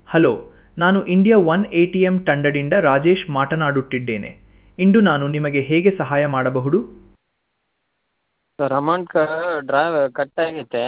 hello ನಾನು India one A T M ತಂಡದಿಂದ ರಾಜೇಶ್ ಮಾತನಾಡುತ್ತಿದ್ದೇನೆ ಇಂದು ನಾನು ನಿಮಗೆ ಹೇಗೆ ಸಹಾಯ ಮಾಡಬಹುದು ಸರ್ ಅಮೌಂಟ್ ಡ್ರಾ ಕಟ್ ಆಗೈತೆ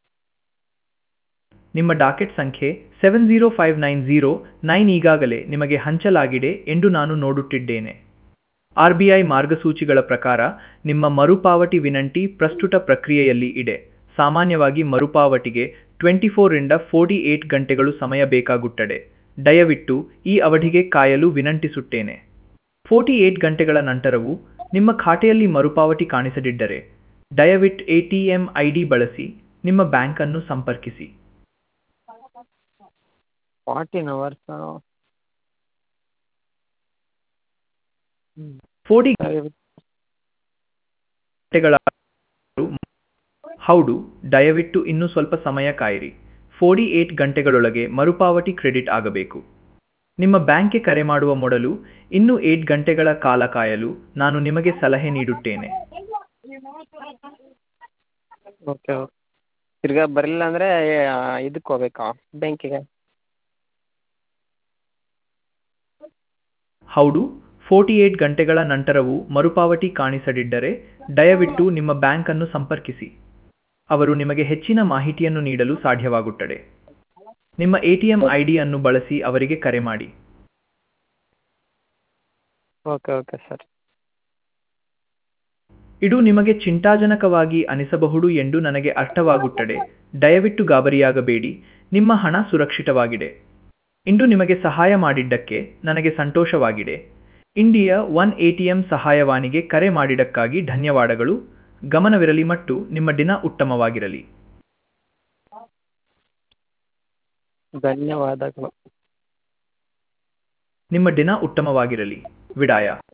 ನಿಮ್ಮ ಡಾಕೆಟ್ ಸಂಖ್ಯೆ seven zero five nine zero nine ಈಗಾಗಲೇ ನಿಮಗೆ ಹಂಚಲಾಗಿದೆ ಎಂದು ನಾನು ನೋಡುತ್ತಿದ್ದೇನೆ ಆರ್ ಬಿ ಐ ಮಾರ್ಗಸೂಚಿಗಳ ಪ್ರಕಾರ ನಿಮ್ಮ ಮರುಪಾವತಿ ವಿನಂತಿ ಪ್ರಸ್ತುತ ಪ್ರಕ್ರಿಯೆಯಲ್ಲಿ ಇದೆ ಸಾಮಾನ್ಯವಾಗಿ ಮರುಪಾವತಿಗೆ ಟ್ವೆಂಟಿ ಫೋರಿಂದ ಫೋರ್ಟಿ ಏಟ್ ಗಂಟೆಗಳು ಸಮಯ ಬೇಕಾಗುತ್ತದೆ ದಯವಿಟ್ಟು ಈ ಅವಧಿಗೆ ಕಾಯಲು ವಿನಂತಿಸುತ್ತೇನೆ ಫೋರ್ಟಿ ಏಟ್ ಗಂಟೆಗಳ ನಂತರವೂ ನಿಮ್ಮ ಖಾತೆಯಲ್ಲಿ ಮರುಪಾವತಿ ಕಾಣಿಸದಿದ್ದರೆ ದಯವಿಟ್ಟು A T M I D ಬಳಸಿ ನಿಮ್ಮ ಬ್ಯಾಂಕನ್ನು ಸಂಪರ್ಕಿಸಿ ಫಾರ್ಟೀನ್ ಅವರ್ಸ್ ಫೋರ್ಟಿ ಗಂಟೆಗಳ ಹೌದು ದಯವಿಟ್ಟು ಇನ್ನೂ ಸ್ವಲ್ಪ ಸಮಯ ಕಾಯಿರಿ ಫೋರ್ಟಿ ಏಟ್ ಗಂಟೆಗಳೊಳಗೆ ಮರುಪಾವತಿ ಕ್ರೆಡಿಟ್ ಆಗಬೇಕು ನಿಮ್ಮ ಬ್ಯಾಂಕ್ಗೆ ಕರೆ ಮಾಡುವ ಮೊದಲು ಇನ್ನೂ ಏಟ್ ಗಂಟೆಗಳ ಕಾಲ ಕಾಯಲು ನಾನು ನಿಮಗೆ ಸಲಹೆ ನೀಡುತ್ತೇನೆ ಓಕೆ ತಿರ್ಗಾ ಬರಲಿಲ್ಲ ಅಂದರೆ ಇದಕ್ಕೆ ಹೋಗ್ಬೇಕಾ ಬ್ಯಾಂಕಿಗೆ ಹೌದು ಫೋರ್ಟಿ ಏಟ್ ಗಂಟೆಗಳ ನಂತರವೂ ಮರುಪಾವತಿ ಕಾಣಿಸದಿದ್ದರೆ ದಯವಿಟ್ಟು ನಿಮ್ಮ ಬ್ಯಾಂಕನ್ನು ಸಂಪರ್ಕಿಸಿ ಅವರು ನಿಮಗೆ ಹೆಚ್ಚಿನ ಮಾಹಿತಿಯನ್ನು ನೀಡಲು ಸಾಧ್ಯವಾಗುತ್ತದೆ ನಿಮ್ಮ ಎ ಟಿ ಎಂ ಐ ಡಿಯನ್ನು ಬಳಸಿ ಅವರಿಗೆ ಕರೆ ಮಾಡಿ ಓಕೆ ಓಕೆ ಸರ್ ಇದು ನಿಮಗೆ ಚಿಂತಾಜನಕವಾಗಿ ಅನಿಸಬಹುದು ಎಂದು ನನಗೆ ಅರ್ಥವಾಗುತ್ತದೆ ದಯವಿಟ್ಟು ಗಾಬರಿಯಾಗಬೇಡಿ ನಿಮ್ಮ ಹಣ ಸುರಕ್ಷಿತವಾಗಿದೆ ಇಂದು ನಿಮಗೆ ಸಹಾಯ ಮಾಡಿದ್ದಕ್ಕೆ ನನಗೆ ಸಂತೋಷವಾಗಿದೆ India one A T M ಸಹಾಯವಾಣಿಗೆ ಕರೆ ಮಾಡಿದ್ದಕ್ಕಾಗಿ ಧನ್ಯವಾದಗಳು ಗಮನವಿರಲಿ ಮತ್ತು ನಿಮ್ಮ ದಿನ ಉತ್ತಮವಾಗಿರಲಿ ಧನ್ಯವಾದಗಳು ನಿಮ್ಮ ದಿನ ಉತ್ತಮವಾಗಿರಲಿ ವಿದಾಯ